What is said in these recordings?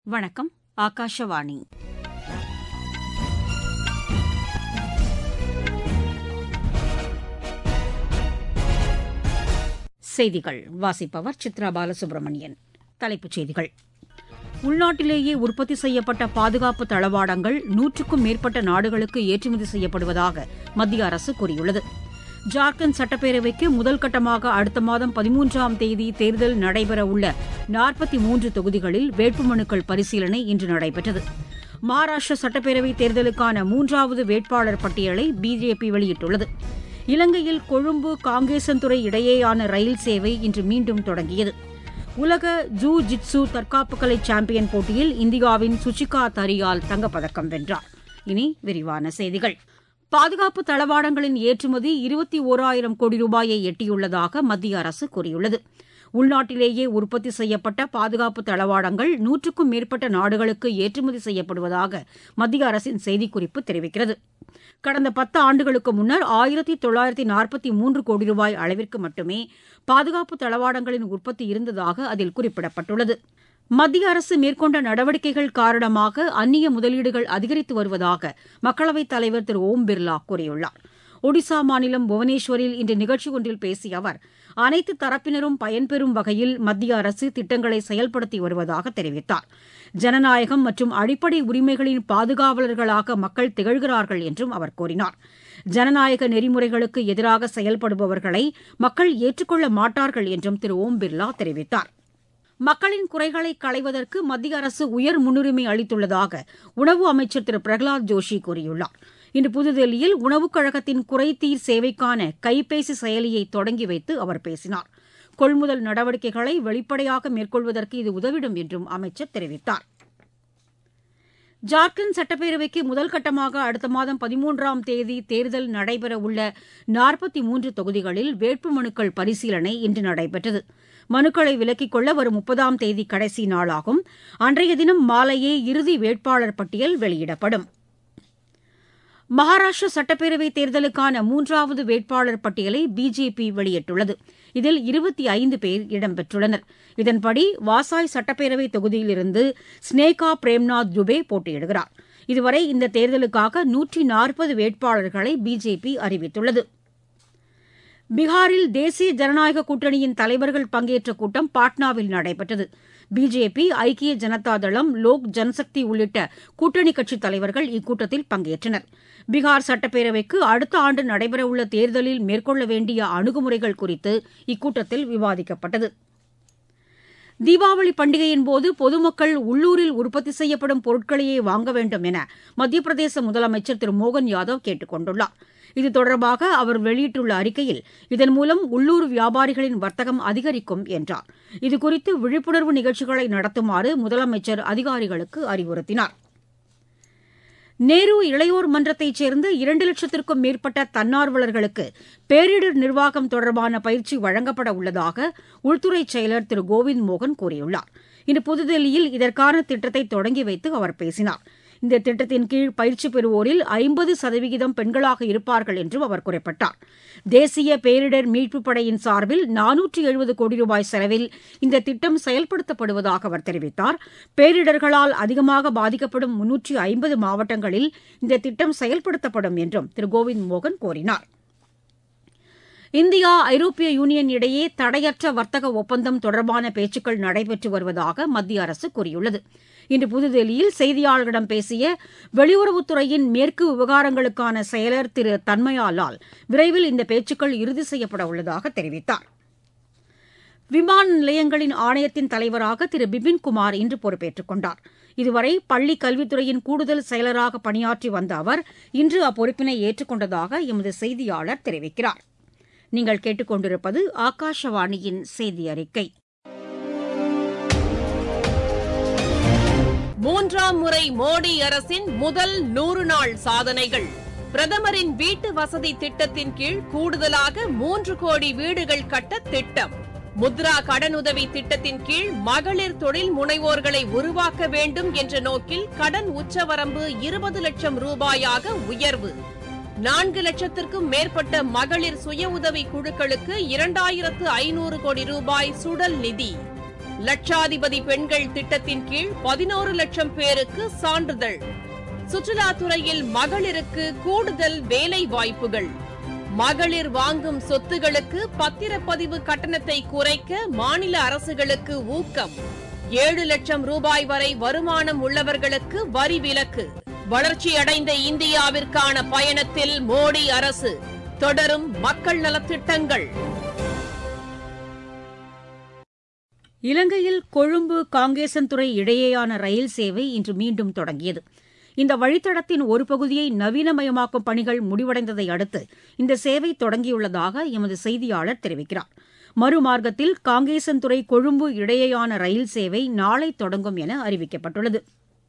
வணக்கம் ஆகாஷவாணி செய்திகள் வாசிப்பவர் சித்ரா பாலசுப்ரமணியன் தலைப்புச் செய்திகள் உள்நாட்டிலேயே உற்பத்தி செய்யப்பட்ட பாதுகாப்பு தளவாடங்கள் நூற்றுக்கும் மேற்பட்ட நாடுகளுக்கு ஏற்றுமதி செய்யப்படுவதாக மத்திய அரசு கூறியுள்ளது ஜார்க்கண்ட் சட்டப்பேரவைக்கு முதல் கட்டமாக அடுத்த மாதம் பதிமூன்றாம் தேதி தேர்தல் நடைபெறவுள்ள நாற்பத்தி மூன்று தொகுதிகளில் வேட்புமனுக்கள் பரிசீலனை இன்று நடைபெற்றது மகாராஷ்டிர சட்டப்பேரவைத் தேர்தலுக்கான மூன்றாவது வேட்பாளர் பட்டியலை பிஜேபி வெளியிட்டுள்ளது இலங்கையில் கொழும்பு காங்கேசன்துறை இடையேயான ரயில் சேவை இன்று மீண்டும் தொடங்கியது உலக ஜூ ஜிட்சு தற்காப்புக்கலை சாம்பியன் போட்டியில் இந்தியாவின் சுச்சிகா தரியால் தங்கப்பதக்கம் வென்றார் இனி விரிவான செய்திகள் பாதுகாப்பு தளவாடங்களின் ஏற்றுமதி இருபத்தி ஓராயிரம் கோடி ரூபாயை எட்டியுள்ளதாக மத்திய அரசு கூறியுள்ளது உள்நாட்டிலேயே உற்பத்தி செய்யப்பட்ட பாதுகாப்பு தளவாடங்கள் நூற்றுக்கும் மேற்பட்ட நாடுகளுக்கு ஏற்றுமதி செய்யப்படுவதாக மத்திய அரசின் செய்திக்குறிப்பு தெரிவிக்கிறது கடந்த பத்து ஆண்டுகளுக்கு முன்னர் ஆயிரத்தி தொள்ளாயிரத்தி நாற்பத்தி மூன்று கோடி ரூபாய் அளவிற்கு மட்டுமே பாதுகாப்பு தளவாடங்களின் உற்பத்தி இருந்ததாக அதில் குறிப்பிடப்பட்டுள்ளது மத்திய அரசு மேற்கொண்ட நடவடிக்கைகள் காரணமாக அந்நிய முதலீடுகள் அதிகரித்து வருவதாக மக்களவைத் தலைவர் திரு ஓம் பிர்லா கூறியுள்ளார் ஒடிசா மாநிலம் புவனேஸ்வரில் இன்று நிகழ்ச்சி ஒன்றில் பேசிய அவர் அனைத்து தரப்பினரும் பயன்பெறும் வகையில் மத்திய அரசு திட்டங்களை செயல்படுத்தி வருவதாக தெரிவித்தார் ஜனநாயகம் மற்றும் அடிப்படை உரிமைகளின் பாதுகாவலர்களாக மக்கள் திகழ்கிறார்கள் என்றும் அவர் கூறினார் ஜனநாயக நெறிமுறைகளுக்கு எதிராக செயல்படுபவர்களை மக்கள் ஏற்றுக்கொள்ள மாட்டார்கள் என்றும் திரு ஓம் பிர்லா தெரிவித்தார் மக்களின் குறைகளை களைவதற்கு மத்திய அரசு உயர் முன்னுரிமை அளித்துள்ளதாக உணவு அமைச்சர் திரு பிரகலாத் ஜோஷி கூறியுள்ளார் இன்று புதுதில்லியில் உணவுக் கழகத்தின் குறைதீர் சேவைக்கான கைபேசி செயலியை தொடங்கி வைத்து அவர் பேசினார் கொள்முதல் நடவடிக்கைகளை வெளிப்படையாக மேற்கொள்வதற்கு இது உதவிடும் என்றும் அமைச்சர் தெரிவித்தார் ஜார்க்கண்ட் சட்டப்பேரவைக்கு முதல் கட்டமாக அடுத்த மாதம் பதிமூன்றாம் தேதி தேர்தல் நடைபெறவுள்ள நாற்பத்தி மூன்று தொகுதிகளில் வேட்புமனுக்கள் பரிசீலனை இன்று நடைபெற்றது மனுக்களை விலக்கிக் கொள்ள வரும் முப்பதாம் தேதி கடைசி நாளாகும் அன்றைய தினம் மாலையே இறுதி வேட்பாளர் பட்டியல் வெளியிடப்படும் மகாராஷ்டிர சட்டப்பேரவைத் தேர்தலுக்கான மூன்றாவது வேட்பாளர் பட்டியலை பிஜேபி வெளியிட்டுள்ளது இதில் இருபத்தி ஐந்து பேர் இடம்பெற்றுள்ளனர் இதன்படி வாசாய் சட்டப்பேரவை தொகுதியிலிருந்து ஸ்னேகா பிரேம்நாத் துபே போட்டியிடுகிறார் இதுவரை இந்த தேர்தலுக்காக நூற்றி நாற்பது வேட்பாளர்களை பிஜேபி அறிவித்துள்ளது பீகாரில் தேசிய ஜனநாயக கூட்டணியின் தலைவர்கள் பங்கேற்ற கூட்டம் பாட்னாவில் நடைபெற்றது பிஜேபி ஐக்கிய ஜனதா தளம் லோக் ஜனசக்தி உள்ளிட்ட கூட்டணி கட்சித் தலைவர்கள் இக்கூட்டத்தில் பங்கேற்றனர் பீகார் சட்டப்பேரவைக்கு அடுத்த ஆண்டு நடைபெறவுள்ள தேர்தலில் மேற்கொள்ள வேண்டிய அணுகுமுறைகள் குறித்து இக்கூட்டத்தில் விவாதிக்கப்பட்டது தீபாவளி பண்டிகையின் போது பொதுமக்கள் உள்ளூரில் உற்பத்தி செய்யப்படும் பொருட்களையே வாங்க வேண்டும் என மத்திய பிரதேச முதலமைச்சர் திரு மோகன் யாதவ் கேட்டுக் கொண்டுள்ளார் இது தொடர்பாக அவர் வெளியிட்டுள்ள அறிக்கையில் இதன் மூலம் உள்ளூர் வியாபாரிகளின் வர்த்தகம் அதிகரிக்கும் என்றார் இதுகுறித்து விழிப்புணர்வு நிகழ்ச்சிகளை நடத்துமாறு முதலமைச்சர் அதிகாரிகளுக்கு அறிவுறுத்தினார் நேரு இளையோர் மன்றத்தைச் சேர்ந்த இரண்டு லட்சத்திற்கும் மேற்பட்ட தன்னார்வலர்களுக்கு பேரிடர் நிர்வாகம் தொடர்பான பயிற்சி வழங்கப்பட உள்ளதாக உள்துறை செயலர் திரு கோவிந்த் மோகன் கூறியுள்ளார் இன்று புதுதில்லியில் இதற்கான திட்டத்தை தொடங்கி வைத்து அவர் பேசினார் இந்த திட்டத்தின் கீழ் பயிற்சி பெறுவோரில் ஐம்பது சதவிகிதம் பெண்களாக இருப்பார்கள் என்றும் அவர் குறிப்பிட்டார் தேசிய பேரிடர் மீட்புப் படையின் சார்பில் நானூற்றி எழுபது கோடி ரூபாய் செலவில் இந்த திட்டம் செயல்படுத்தப்படுவதாக அவர் தெரிவித்தார் பேரிடர்களால் அதிகமாக பாதிக்கப்படும் முன்னூற்றி ஐம்பது மாவட்டங்களில் இந்த திட்டம் செயல்படுத்தப்படும் என்றும் திரு கோவிந்த் மோகன் கூறினார் இந்தியா ஐரோப்பிய யூனியன் இடையே தடையற்ற வர்த்தக ஒப்பந்தம் தொடர்பான பேச்சுக்கள் நடைபெற்று வருவதாக மத்திய அரசு கூறியுள்ளது இன்று புதுதில்லியில் செய்தியாளர்களிடம் பேசிய வெளியுறவுத்துறையின் மேற்கு விவகாரங்களுக்கான செயலர் திரு தன்மயா லால் விரைவில் இந்த பேச்சுக்கள் இறுதி செய்யப்பட உள்ளதாக தெரிவித்தார் விமான நிலையங்களின் ஆணையத்தின் தலைவராக திரு பிபின் குமார் இன்று பொறுப்பேற்றுக் கொண்டார் இதுவரை பள்ளி கல்வித்துறையின் கூடுதல் செயலராக பணியாற்றி வந்த அவர் இன்று அப்பொறுப்பினை ஏற்றுக்கொண்டதாக எமது செய்தியாளர் தெரிவிக்கிறார் நீங்கள் கேட்டுக்கொண்டிருப்பது ஆகாஷவாணியின் செய்தி அறிக்கை மூன்றாம் முறை மோடி அரசின் முதல் நூறு நாள் சாதனைகள் பிரதமரின் வீட்டு வசதி திட்டத்தின் கீழ் கூடுதலாக மூன்று கோடி வீடுகள் கட்ட திட்டம் முத்ரா கடனுதவி திட்டத்தின் கீழ் மகளிர் தொழில் முனைவோர்களை உருவாக்க வேண்டும் என்ற நோக்கில் கடன் உச்சவரம்பு இருபது லட்சம் ரூபாயாக உயர்வு நான்கு லட்சத்திற்கும் மேற்பட்ட மகளிர் சுய உதவி குழுக்களுக்கு இரண்டாயிரத்து ஐநூறு கோடி ரூபாய் சுடல் நிதி லட்சாதிபதி பெண்கள் திட்டத்தின் கீழ் பதினோரு லட்சம் பேருக்கு சான்றிதழ் சுற்றுலாத்துறையில் மகளிருக்கு கூடுதல் வேலை வாய்ப்புகள் மகளிர் வாங்கும் சொத்துகளுக்கு பத்திரப்பதிவு கட்டணத்தை குறைக்க மாநில அரசுகளுக்கு ஊக்கம் ஏழு லட்சம் ரூபாய் வரை வருமானம் உள்ளவர்களுக்கு வரி விலக்கு வளர்ச்சியடைந்த இந்தியாவிற்கான பயணத்தில் மோடி அரசு தொடரும் மக்கள் நலத்திட்டங்கள் இலங்கையில் கொழும்பு காங்கேசன்துறை இடையேயான ரயில் சேவை இன்று மீண்டும் தொடங்கியது இந்த வழித்தடத்தின் ஒரு பகுதியை நவீனமயமாக்கும் பணிகள் முடிவடைந்ததை அடுத்து இந்த சேவை தொடங்கியுள்ளதாக எமது செய்தியாளர் தெரிவிக்கிறார் மறுமார்க்கத்தில் காங்கேசன்துறை கொழும்பு இடையேயான ரயில் சேவை நாளை தொடங்கும் என அறிவிக்கப்பட்டுள்ளது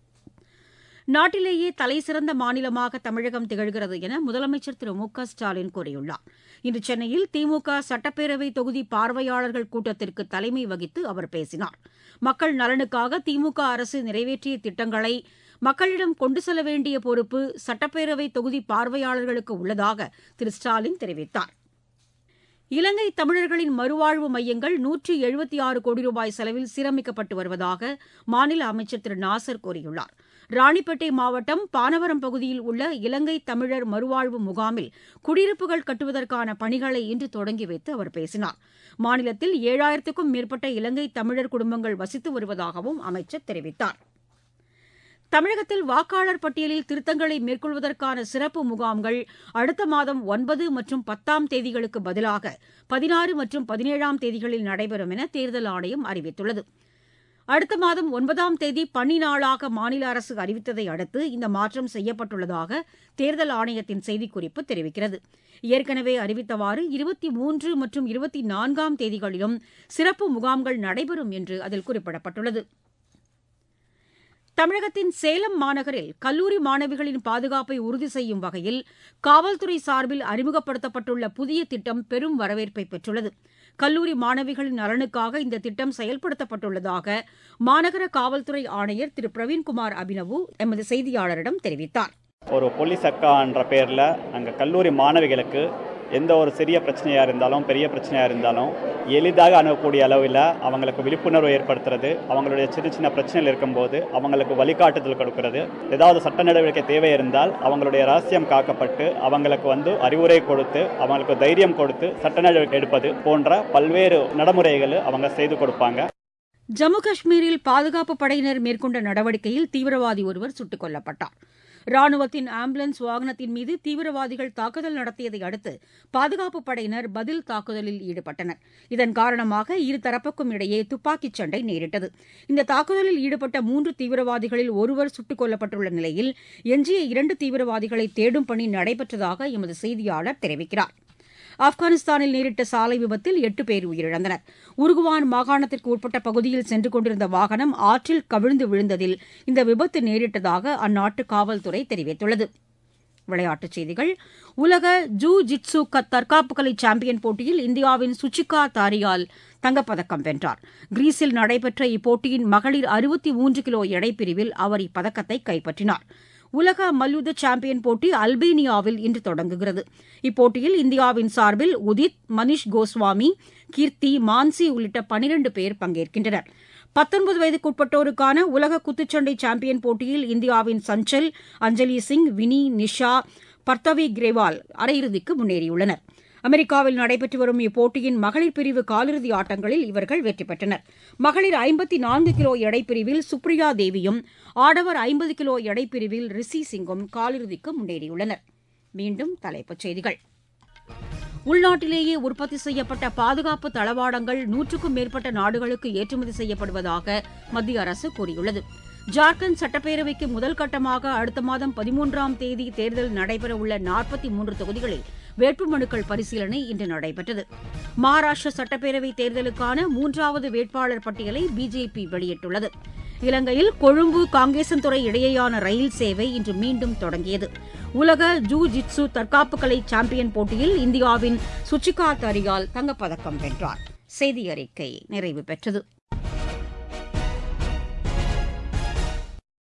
நாட்டிலேயே தலைசிறந்த மாநிலமாக தமிழகம் திகழ்கிறது என முதலமைச்சர் திரு மு க ஸ்டாலின் கூறியுள்ளார் இன்று சென்னையில் திமுக சட்டப்பேரவை தொகுதி பார்வையாளர்கள் கூட்டத்திற்கு தலைமை வகித்து அவர் பேசினார் மக்கள் நலனுக்காக திமுக அரசு நிறைவேற்றிய திட்டங்களை மக்களிடம் கொண்டு செல்ல வேண்டிய பொறுப்பு சட்டப்பேரவை தொகுதி பார்வையாளர்களுக்கு உள்ளதாக திரு ஸ்டாலின் தெரிவித்தார் இலங்கை தமிழர்களின் மறுவாழ்வு மையங்கள் நூற்றி எழுபத்தி ஆறு கோடி ரூபாய் செலவில் சீரமைக்கப்பட்டு வருவதாக மாநில அமைச்சர் திரு நாசர் கூறியுள்ளார் ராணிப்பேட்டை மாவட்டம் பானவரம் பகுதியில் உள்ள இலங்கை தமிழர் மறுவாழ்வு முகாமில் குடியிருப்புகள் கட்டுவதற்கான பணிகளை இன்று தொடங்கி வைத்து அவர் பேசினார் மாநிலத்தில் ஏழாயிரத்துக்கும் மேற்பட்ட இலங்கை தமிழர் குடும்பங்கள் வசித்து வருவதாகவும் அமைச்சர் தெரிவித்தார் தமிழகத்தில் வாக்காளர் பட்டியலில் திருத்தங்களை மேற்கொள்வதற்கான சிறப்பு முகாம்கள் அடுத்த மாதம் ஒன்பது மற்றும் பத்தாம் தேதிகளுக்கு பதிலாக பதினாறு மற்றும் பதினேழாம் தேதிகளில் நடைபெறும் என தேர்தல் ஆணையம் அறிவித்துள்ளது அடுத்த மாதம் ஒன்பதாம் தேதி பணி நாளாக மாநில அரசு அறிவித்ததை அடுத்து இந்த மாற்றம் செய்யப்பட்டுள்ளதாக தேர்தல் ஆணையத்தின் செய்திக்குறிப்பு தெரிவிக்கிறது ஏற்கனவே அறிவித்தவாறு இருபத்தி மூன்று மற்றும் இருபத்தி நான்காம் தேதிகளிலும் சிறப்பு முகாம்கள் நடைபெறும் என்று அதில் குறிப்பிடப்பட்டுள்ளது தமிழகத்தின் சேலம் மாநகரில் கல்லூரி மாணவிகளின் பாதுகாப்பை உறுதி செய்யும் வகையில் காவல்துறை சார்பில் அறிமுகப்படுத்தப்பட்டுள்ள புதிய திட்டம் பெரும் வரவேற்பை பெற்றுள்ளது கல்லூரி மாணவிகளின் நலனுக்காக இந்த திட்டம் செயல்படுத்தப்பட்டுள்ளதாக மாநகர காவல்துறை ஆணையர் திரு பிரவீன்குமார் அபினவு எமது செய்தியாளரிடம் தெரிவித்தார் ஒரு போலீஸ் அக்கான்ற பேரில் அங்கே கல்லூரி மாணவிகளுக்கு எந்த ஒரு சிறிய பிரச்சனையாக இருந்தாலும் பெரிய பிரச்சனையாக இருந்தாலும் எளிதாக அணுகக்கூடிய அளவில் அவங்களுக்கு விழிப்புணர்வு ஏற்படுத்துறது அவங்களுடைய சின்ன சின்ன பிரச்சனைகள் இருக்கும்போது அவங்களுக்கு வழிகாட்டுதல் கொடுக்கிறது ஏதாவது சட்ட நடவடிக்கை தேவை இருந்தால் அவங்களுடைய ரகசியம் காக்கப்பட்டு அவங்களுக்கு வந்து அறிவுரை கொடுத்து அவங்களுக்கு தைரியம் கொடுத்து சட்ட நடவடிக்கை எடுப்பது போன்ற பல்வேறு நடைமுறைகளை அவங்க செய்து கொடுப்பாங்க ஜம்மு காஷ்மீரில் பாதுகாப்பு படையினர் மேற்கொண்ட நடவடிக்கையில் தீவிரவாதி ஒருவர் சுட்டுக் கொல்லப்பட்டார் ராணுவத்தின் ஆம்புலன்ஸ் வாகனத்தின் மீது தீவிரவாதிகள் தாக்குதல் நடத்தியதை அடுத்து பாதுகாப்பு படையினர் பதில் தாக்குதலில் ஈடுபட்டனர் இதன் காரணமாக இரு தரப்புக்கும் இடையே துப்பாக்கிச் சண்டை நேரிட்டது இந்த தாக்குதலில் ஈடுபட்ட மூன்று தீவிரவாதிகளில் ஒருவர் சுட்டுக் கொல்லப்பட்டுள்ள நிலையில் எஞ்சிய இரண்டு தீவிரவாதிகளை தேடும் பணி நடைபெற்றதாக எமது செய்தியாளர் தெரிவிக்கிறார் ஆப்கானிஸ்தானில் நேரிட்ட சாலை விபத்தில் எட்டு பேர் உயிரிழந்தனர் உருகுவான் மாகாணத்திற்கு உட்பட்ட பகுதியில் சென்று கொண்டிருந்த வாகனம் ஆற்றில் கவிழ்ந்து விழுந்ததில் இந்த விபத்து நேரிட்டதாக அந்நாட்டு காவல்துறை தெரிவித்துள்ளது விளையாட்டுச் செய்திகள் உலக ஜூ ஜிட்சு தற்காப்பு கலை சாம்பியன் போட்டியில் இந்தியாவின் சுச்சிகா தாரியால் தங்கப்பதக்கம் வென்றார் கிரீஸில் நடைபெற்ற இப்போட்டியின் மகளிர் அறுபத்தி மூன்று கிலோ எடைப்பிரிவில் அவர் இப்பதக்கத்தை கைப்பற்றினார் உலக மல்யுத்த சாம்பியன் போட்டி அல்பேனியாவில் இன்று தொடங்குகிறது இப்போட்டியில் இந்தியாவின் சார்பில் உதித் மனிஷ் கோஸ்வாமி கீர்த்தி மான்சி உள்ளிட்ட பனிரண்டு பேர் பங்கேற்கின்றனர் பத்தொன்பது வயதுக்குட்பட்டோருக்கான உலக குத்துச்சண்டை சாம்பியன் போட்டியில் இந்தியாவின் சஞ்சல் அஞ்சலி சிங் வினி நிஷா பர்தவி கிரேவால் அரையிறுதிக்கு முன்னேறியுள்ளனர் அமெரிக்காவில் நடைபெற்று வரும் இப்போட்டியின் மகளிர் பிரிவு காலிறுதி ஆட்டங்களில் இவர்கள் வெற்றி பெற்றனர் மகளிர் ஐம்பத்தி நான்கு கிலோ எடைப்பிரிவில் சுப்ரியா தேவியும் ஆடவர் ஐம்பது கிலோ எடைப்பிரிவில் ரிஷி சிங்கும் காலிறுதிக்கு முன்னேறியுள்ளனர் மீண்டும் தலைப்புச் செய்திகள் உள்நாட்டிலேயே உற்பத்தி செய்யப்பட்ட பாதுகாப்பு தளவாடங்கள் நூற்றுக்கும் மேற்பட்ட நாடுகளுக்கு ஏற்றுமதி செய்யப்படுவதாக மத்திய அரசு கூறியுள்ளது ஜார்க்கண்ட் சட்டப்பேரவைக்கு முதல் கட்டமாக அடுத்த மாதம் பதிமூன்றாம் தேதி தேர்தல் நடைபெறவுள்ள நாற்பத்தி மூன்று தொகுதிகளில் வேட்புமனுக்கள் பரிசீலனை இன்று நடைபெற்றது மகாராஷ்டிர சட்டப்பேரவை தேர்தலுக்கான மூன்றாவது வேட்பாளர் பட்டியலை பிஜேபி வெளியிட்டுள்ளது இலங்கையில் கொழும்பு காங்கேசன்துறை இடையேயான ரயில் சேவை இன்று மீண்டும் தொடங்கியது உலக ஜூ ஜிட்சு தற்காப்பு கலை சாம்பியன் போட்டியில் இந்தியாவின் சுச்சிகா தரியால் தங்கப்பதக்கம் வென்றார் செய்தி அறிக்கை நிறைவு பெற்றது